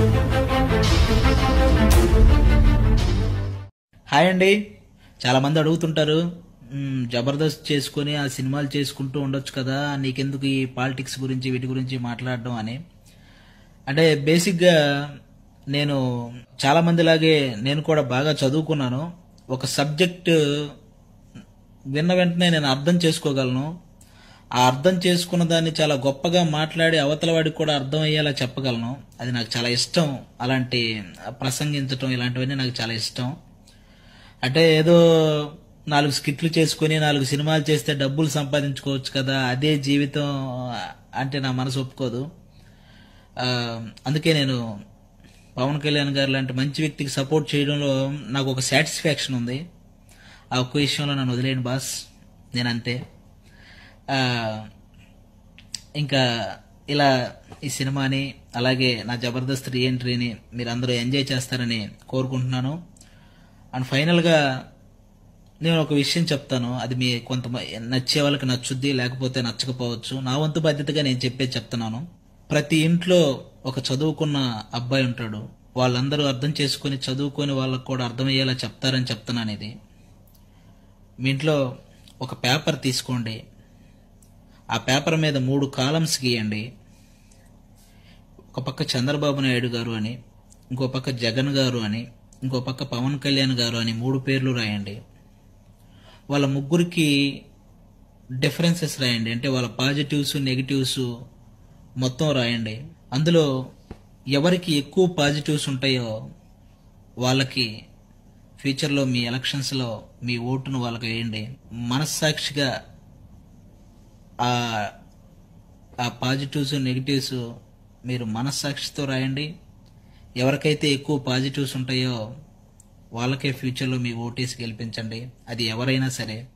hi అండి చాలా మంది అడుగుతుంటారు "మ్మ్, జబర్దస్త్ చేసుకొని ఆ సినిమాలు చేసుకుంటూ ఉండొచ్చు కదా నీకెందుకు ఈ పాలిటిక్స్ గురించి వీటి గురించి మాట్లాడడం అని అంటే బేసిక్గా నేను చాలా మందిలాగే నేను కూడా బాగా చదువుకున్నాను ఒక సబ్జెక్ట్ విన్న వెంటనే నేను అర్థం చేసుకోగలను ఆ అర్థం చేసుకున్న దాన్ని చాలా గొప్పగా మాట్లాడి అవతల వాడికి కూడా అర్థం అయ్యేలా చెప్పగలను అది నాకు చాలా ఇష్టం అలాంటి ప్రసంగించటం ఇలాంటివన్నీ నాకు చాలా ఇష్టం అంటే ఏదో నాలుగు స్కిట్లు చేసుకుని నాలుగు సినిమాలు చేస్తే డబ్బులు సంపాదించుకోవచ్చు కదా అదే జీవితం అంటే నా మనసు ఒప్పుకోదు ఆ, అందుకే నేను పవన్ కళ్యాణ్ గారు లాంటి మంచి వ్యక్తికి సపోర్ట్ చేయడంలో నాకు ఒక సాటిస్ఫాక్షన్ ఉంది ఆ ఒక్క విషయంలో నన్ను వదిలేయండి బాస్ నేను అంతే ఆ, ఇంకా ఇలా ఈ సినిమాని అలాగే నా జబర్దస్త్ రీఎంట్రీని మీరు అందరూ ఎంజాయ్ చేస్తారని కోరుకుంటున్నాను అండ్ ఫైనల్గా నేను ఒక విషయం చెప్తాను అది మీ కొంత నచ్చే వాళ్ళకి నచ్చుద్ది లేకపోతే నచ్చకపోవచ్చు నా వంతు బాధ్యతగా నేను చెప్పేది చెప్తున్నాను ప్రతి ఇంట్లో ఒక చదువుకున్న అబ్బాయి ఉంటాడు వాళ్ళందరూ అర్థం చేసుకొని చదువుకొని వాళ్ళకు కూడా అర్థమయ్యేలా చెప్తారని చెప్తున్నాను ఇది మీ ఇంట్లో ఒక పేపర్ తీసుకోండి ఆ పేపర్ మీద మూడు కాలమ్స్ గీయండి ఒక పక్క చంద్రబాబు నాయుడు గారు అని ఇంకో పక్క జగన్ గారు అని ఇంకో పక్క పవన్ కళ్యాణ్ గారు అని మూడు పేర్లు రాయండి వాళ్ళ ముగ్గురికి డిఫరెన్సెస్ రాయండి అంటే వాళ్ళ పాజిటివ్స్ నెగిటివ్స్ మొత్తం రాయండి అందులో ఎవరికి ఎక్కువ పాజిటివ్స్ ఉంటాయో వాళ్ళకి ఫ్యూచర్లో మీ ఎలక్షన్స్లో మీ ఓటును వాళ్ళకి వేయండి మనస్సాక్షిగా ఆ ఆ పాజిటివ్స్ నెగిటివ్స్ మీరు మనస్సాక్షితో రాయండి ఎవరికైతే ఎక్కువ పాజిటివ్స్ ఉంటాయో వాళ్ళకే ఫ్యూచర్లో మీ ఓటేసి గెలిపించండి అది ఎవరైనా సరే